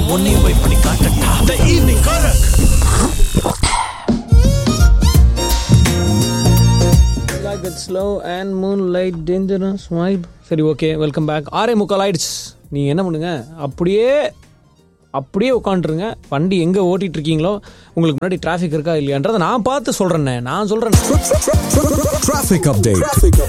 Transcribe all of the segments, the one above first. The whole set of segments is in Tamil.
உன்னையும் போய் பண்ணி காட்டட்டா த ஈவினிங் கரக் like that slow and moonlight dangerous vibe சரி ஓகே வெல்கம் பேக் ஆறே முக்கால் ஆயிடுச்சு நீங்கள் என்ன பண்ணுங்க அப்படியே அப்படியே உட்காந்துருங்க வண்டி எங்கே ஓட்டிட்டு இருக்கீங்களோ உங்களுக்கு முன்னாடி டிராஃபிக் இருக்கா இல்லையான்றதை நான் பார்த்து சொல்கிறேன்னே நான் சொல்கிறேன் Traffic update.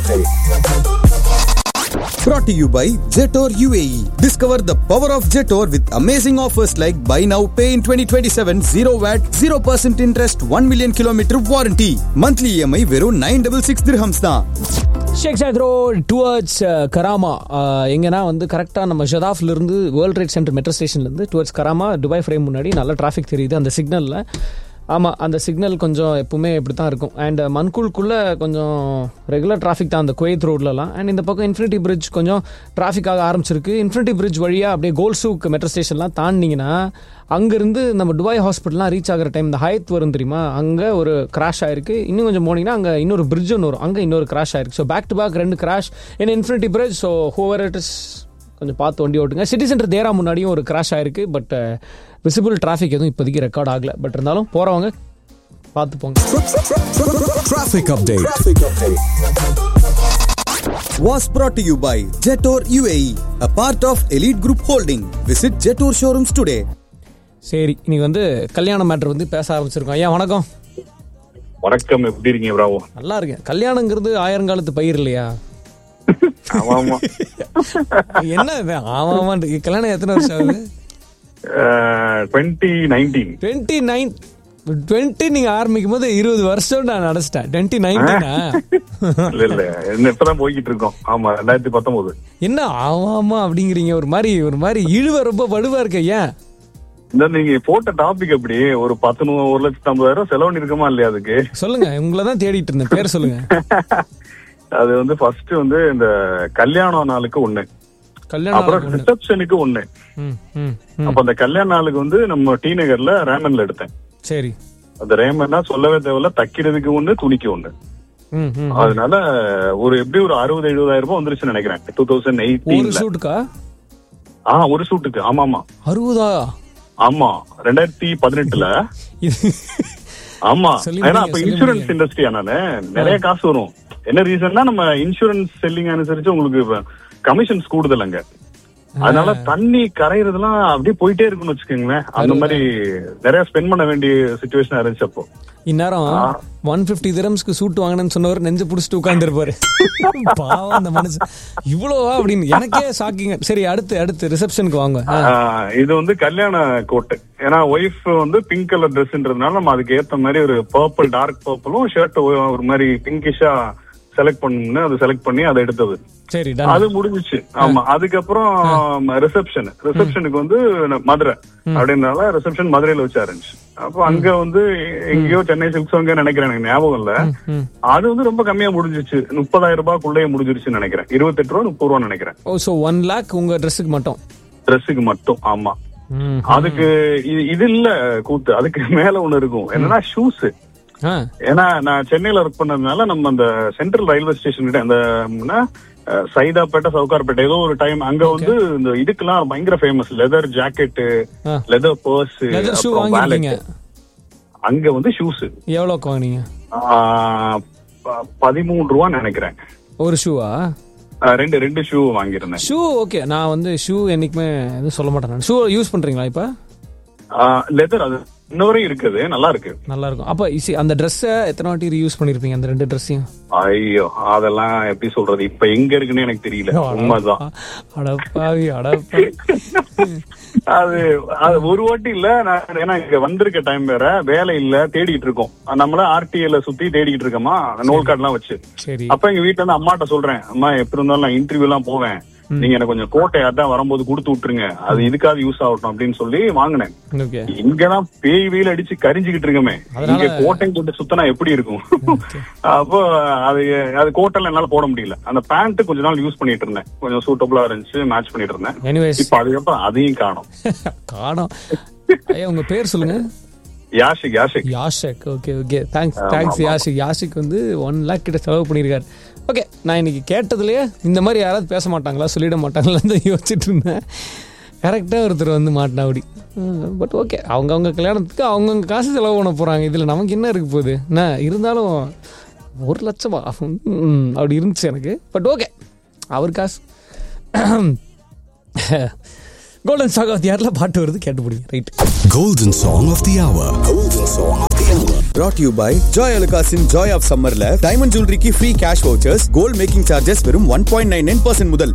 Brought to you by Jetor UAE. Discover the power of Jetor with amazing offers like buy now, pay in 2027, 0 VAT, 0% interest, 1 million kilometer warranty. Monthly EMI வெறும் 966 dirhams தான். Sheikh Zayed road towards Karama uh, எங்கன்னா வந்து கரெக்டாக நம்ம ஷதாஃப்ல இருந்து வேர்ல்ட் ட்ரேட் சென்டர் மெட்ரோ ஸ்டேஷன்லேருந்து டுவர்ட்ஸ் கராமா துபாய் ஃப்ரேம் முன்னாடி நல்ல டிராஃபிக் தெரியுது அந்த சிக்னலில் ஆமாம் அந்த சிக்னல் கொஞ்சம் எப்பவுமே இப்படி தான் இருக்கும் அண்ட் மன்கூலுக்குள்ளே கொஞ்சம் ரெகுலர் டிராஃபிக் தான் அந்த குவைத் ரோட்லலாம் அண்ட் இந்த பக்கம் இன்ஃபினிட்டி பிரிட்ஜ் கொஞ்சம் டிராஃபிக் ஆக ஆரம்பிச்சிருக்கு இன்ஃபினிட்டி பிரிட்ஜ் வழியாக அப்படியே கோல்சூக் மெட்ரோ ஸ்டேஷன்லாம் தாண்டினீங்கன்னா அங்கேருந்து நம்ம துபாய் ஹாஸ்பிட்டல்லாம் ரீச் ஆகிற டைம் இந்த ஹயத் வரும் தெரியுமா அங்கே ஒரு கிராஷ் ஆயிருக்கு இன்னும் கொஞ்சம் போனீங்கன்னா அங்கே இன்னொரு பிரிட்ஜ் ஒன்று வரும் அங்கே இன்னொரு கிராஷ் ஆயிருக்கு ஸோ பேக் டு பேக் ரெண்டு கிராஷ் ஏன்னா infinity bridge so however it is கொஞ்சம் பார்த்து வண்டி ஓட்டுங்க சிட்டி சென்டர் தேரா முன்னாடியும் ஒரு கிராஷ் ஆயிருக்கு பட் விசிபிள் டிராஃபிக் எதுவும் இப்போதைக்கு ரெக்கார்ட் ஆகல பட் இருந்தாலும் போகிறவங்க பார்த்து போங்க Traffic update. Was brought to you by Jetor UAE, a part of Elite Group Holding. Visit Jetor showrooms today. சரி இன்னைக்கு வந்து கல்யாண மேட்ரு வந்து பேச ஆரம்பிச்சிருக்கோம் ஐயா வணக்கம் வணக்கம் எப்படி இருக்கீங்க பிராவோ நல்லா இருக்கேன் கல்யாணங்கிறது ஆயிரங்காலத்து பயிர் இல்லையா ஆமா ஆமா என்ன இது? ஆமா ஆமா கல்யாணம் எத்தனை வருஷம் ஆகுது twenty nineteen twenty nine twenty நீங்க ஆரம்பிக்கும் போது இருபது வருஷம் நான் நடச்சிட்டேன் டுவெண்ட்டி நைன்டீனா இல்ல இல்ல என்ன இப்பதான் போய்கிட்டு இருக்கோம் ஆமா ரெண்டாயிரத்தி பத்தொன்பது என்ன ஆமா ஆமா அப்படிங்கிறீங்க ஒரு மாதிரி ஒரு மாதிரி இழுவ ரொம்ப வலுவா இருக்க ஏன் இந்த நீங்க போட்ட டாபிக் அப்படி ஒரு பத்து நூ ஒரு லட்சத்தி ஐம்பதாயிரம் செலவு இருக்கமா இல்லையா அதுக்கு சொல்லுங்க உங்களை தான் தேடிட்டு இருந்தேன் பேர் சொல்லுங்க அது வந்து ஃபர்ஸ்ட் வந்து இந்த கல்யாண நாளுக்கு ஒண்ணு கல்யாணம் அப்புறம் ஒண்ணு. ரிசப்ஷனுக்கு ஒண்ணு ம், ம், ம். அப்ப அந்த கல்யாண நாளுக்கு வந்து நம்ம டி நகர்ல ரேமன்ல எடுத்தேன் சரி அந்த ரேமன்னா சொல்லவே தேவையில்ல தைக்கிறதுக்கு ஒண்ணு துணிக்கு ஒண்ணு ம், ம். அதனால ஒரு எப்படி ஒரு அறுபது எழுபதாயிரம் ரூபாய் வந்துருச்சுன்னு நினைக்கிறேன் டூ தௌசண்ட் ஒரு எயிட்டீன்ல சூட்டுக்கா ஆ ஒரு சூட்டுக்கு ஆமா ஆமா அறுபதா ஆமா ரெண்டாயிரத்தி பதினெட்டுல இது ஆமா சொல்லிருந்தீங்க, ஏன்னா அப்ப இன்சூரன்ஸ் சொல்லிருந்தீங்க. இண்டஸ்ட்ரியா நானு நிறைய காசு வரும் என்ன ரீசன்னா நம்ம இன்சூரன்ஸ் செல்லிங் அனுசரிச்சு உங்களுக்கு கமிஷன்ஸ் கூடுதல் அங்க அதனால தண்ணி கரையிறதெல்லாம் அப்படியே போயிட்டே இருக்குன்னு வச்சுக்கோங்களேன் அந்த மாதிரி நிறைய ஸ்பெண்ட் பண்ண வேண்டிய சுச்சுவேஷன் இருந்துச்சு அப்போ இந்நேரம் ஒன் பிப்டி திரம்ஸ்க்கு சூட் வாங்கினேன்னு சொன்னவர் நெஞ்சு புடிச்சிட்டு உட்காந்துருப்பாரு பாவம் அந்த மனுஷன் இவ்வளோவா அப்படின்னு எனக்கே ஷாக்கிங் சரி அடுத்து அடுத்து ரிசப்ஷனுக்கு வாங்க ஆ. ஆஹ் இது வந்து கல்யாண கோட்டு ஏன்னா ஒய்ஃப் வந்து பிங்க் கலர் ட்ரெஸ்ன்றதுனால நம்ம அதுக்கு ஏத்த மாதிரி ஒரு பர்பிள் டார்க் பர்பிளும் ஷர்ட் ஒரு மாதிரி பிங்கிஷா செலக்ட் பண்ணணும்னு அதை செலக்ட் பண்ணி அதை எடுத்தது சரி done. அது முடிஞ்சிச்சு ஆமா அதுக்கப்புறம் ரிசப்ஷன் ரிசப்ஷனுக்கு வந்து ந- மதுரை அப்படின்றனால ரிசப்ஷன் மதுரையில வச்சு ஆரம்பிச்சு அப்போ அங்க வந்து எங்கேயோ சென்னை சில்க்ஸ் அங்க நினைக்கிறேன் எனக்கு ஞாபகம் இல்ல ம். அது வந்து ரொம்ப கம்மியா முடிஞ்சிச்சு முப்பதாயிரம் ரூபாய்க்குள்ளேயே முடிஞ்சிருச்சுன்னு நினைக்கிறேன் இருபத்தெட்டு ரூபா முப்பது ரூபா நினைக்கிறேன் ஓ ஸோ ஒன் லேக் உங்க ட்ரெஸ்ஸுக்கு மட்டும் ட்ரெஸ்ஸுக்கு மட்டும் ஆமா ம். அதுக்கு இது இது இல்ல கூத்து அதுக்கு மேல ஒண்ணு இருக்கும் என்னன்னா ஷூஸ் ஆ ஏன்னா நான் சென்னையில ஒர்க் பண்ணதுனால நம்ம அந்த சென்ட்ரல் ரயில்வே ஸ்டேஷன் கிட்ட அந்த ம்னா, அஹ், சைதாப்பேட்டை சவுகார்பேட்டை ஏதோ ஒரு டைம் அங்க வந்து இந்த இதுக்கெல்லாம் பயங்கர ஃபேமஸ் லெதர் ஜாக்கெட் ஆ. லெதர் பர்ஸ் லெதர் ஷூ வாங்கிருக்கீங்க அங்க வந்து ஷூஸ் எவ்வளோக்கு வாங்கினீங்க பதிமூணு ரூபா நினைக்கிறேன் ஒரு ஷூவா அஹ், ரெண்டு ரெண்டு ஷூ வாங்கியிருந்தேன் ஷூ ஓகே நான் வந்து ஷூ என்னைக்குமே எதுவும் சொல்ல மாட்டேன் ஷூ யூஸ் பண்றீங்களா இப்போ லெதர் அது இன்னவரையும் இருக்குது நல்லா இருக்கு நல்லா இருக்கும் அப்போ இசி அந்த ட்ரெஸ்ஸை எத்தனை வாட்டி யூஸ் பண்ணிருப்பீங்க அந்த ரெண்டு ட்ரெஸ்ஸையும் ஐயோ அதெல்லாம் எப்படி சொல்றது இப்ப எங்க இருக்குன்னு எனக்கு தெரியல உண்மைதான் அடப்பாவி அடப்பாவி அது அது ஒரு வாட்டி இல்ல நான் ஏன்னா இங்க வந்திருக்க டைம் வேற வேலை இல்ல தேடிட்டு இருக்கோம் நம்மள ஆர்டிஏல சுத்தி தேடிட்டு இருக்கோமா நோல் கார்டு எல்லாம் வச்சு சரி அப்ப எங்க வீட்டுல இருந்து அம்மாட்ட சொல்றேன் அம்மா எப்படி இருந்தாலும் நான் இன்டர்வியூ எல்லாம் போவேன் நீங்க எனக்கு கொஞ்சம் கோட்டை அதான் வரும்போது கொடுத்து விட்டுருங்க அது இதுக்காவது யூஸ் ஆகட்டும் அப்படின்னு சொல்லி வாங்கினேன் ஓகே இங்கதான் பேய் வெயில் அடிச்சு கரிஞ்சுக்கிட்டு இருக்கமே அதனால- இங்க கோட்டை போட்டு சுத்தனா எப்படி இருக்கும் அப்போ அது அது கோட்டெல்லாம் என்னால போட முடியல அந்த பேண்ட் கொஞ்ச நாள் யூஸ் பண்ணிட்டு இருந்தேன் கொஞ்சம் சூட்டபிளா இருந்துச்சு மேட்ச் பண்ணிட்டு இருந்தேன் எனிவேஸ் இப்ப அதுக்கப்புறம் அதையும் காணும் காணோம் ஐயா உங்க பேர் சொல்லுங்க Yashik Yashik Yashak okay okay thanks thanks Yashik Yashik வந்து ஒன் லேக் கிட்ட செலவு பண்ணியிருக்காரு ஓகே நான் இன்னைக்கு கேட்டதுலயே இந்த மாதிரி யாராவது பேச மாட்டாங்களா சொல்லிட மாட்டாங்களா தான் யோசிச்சுட்டு இருந்தேன் கரெக்டாக ஒருத்தர் வந்து மாட்டினா அப்படி பட் ஓகே அவங்கவுங்க கல்யாணத்துக்கு அவங்கவுங்க காசு செலவு பண்ண போகிறாங்க இதில் நமக்கு என்ன இருக்க போகுது என்ன இருந்தாலும் ஒரு லட்சமா ம், அப்படி இருந்துச்சு எனக்கு பட் ஓகே அவர் காசு கோல்டன் சாக் ஆஃப் யாரில் பாட்டு வருது கேட்டு பிடிங்க right Golden Song of the Hour. Golden Song of the Hour. brought to you by Joy Alukasin Joy of Summerல டைமண்ட் ஜுவல்லரிக்கு free cash vouchers gold making charges வெறும் one point nine nine percent முதல்